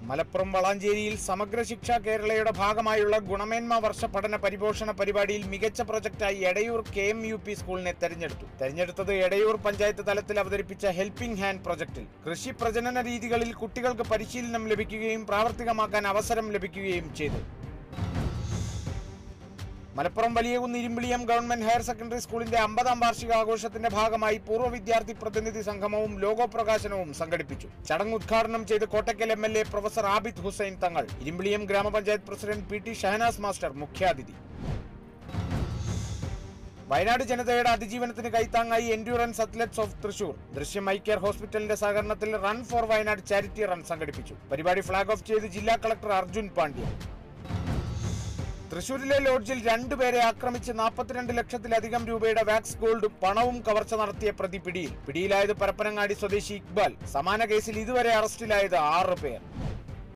മലപ്പുറം വളാഞ്ചേരിയിൽ സമഗ്ര ശിക്ഷ കേരളയുടെ ഭാഗമായുള്ള ഗുണമേന്മ വർഷ പഠന പരിപോഷണ പരിപാടിയിൽ മികച്ച പ്രൊജക്ടായി Edayur K M U P സ്കൂളിനെ തെരഞ്ഞെടുത്തു തെരഞ്ഞെടുത്തത് എടയൂർ പഞ്ചായത്ത് തലത്തിൽ അവതരിപ്പിച്ച ഹെൽപ്പിംഗ് ഹാൻഡ് പ്രൊജക്ടിൽ കൃഷി പ്രജനന രീതികളിൽ കുട്ടികൾക്ക് പരിശീലനം ലഭിക്കുകയും പ്രാവർത്തികമാക്കാൻ അവസരം ലഭിക്കുകയും ചെയ്തു Malappuram Valiyakunnu Irumbiliyam government higher secondary സ്കൂളിന്റെ അമ്പതാം വാർഷികാഘോഷത്തിന്റെ ഭാഗമായി പൂർവ്വ വിദ്യാർത്ഥി പ്രതിനിധി സംഗമവും ലോഗോ പ്രകാശനവും സംഘടിപ്പിച്ചു ചടങ്ങ് ഉദ്ഘാടനം ചെയ്ത് Kottakkal M L A professor Abid Hussain Thangal Irumbiliyam ഗ്രാമപഞ്ചായത്ത് president P T Shahnas master മുഖ്യാതിഥി വയനാട് ജനതയുടെ അതിജീവനത്തിന് കൈത്താങ്ങായി endurance athletes of Thrissur Drishyam eye care ഹോസ്പിറ്റലിന്റെ സഹകരണത്തിൽ run for Wayanad charity run സംഘടിപ്പിച്ചു പരിപാടി ഫ്ളാഗ് ഓഫ് ചെയ്ത് ജില്ലാ കളക്ടർ അർജുൻ പാണ്ഡ്യ തൃശൂരിലെ ലോഡ്ജിൽ രണ്ടുപേരെ ആക്രമിച്ച് നാൽപ്പത്തിരണ്ട് ലക്ഷത്തിലധികം രൂപയുടെ വാക്സ് ഗോൾഡും പണവും കവർച്ച നടത്തിയ പ്രതി പിടിയിൽ പിടിയിലായത് പരപ്പനങ്ങാടി സ്വദേശി ഇക്ബാൽ സമാന കേസിൽ ഇതുവരെ അറസ്റ്റിലായത് ആറ് പേർ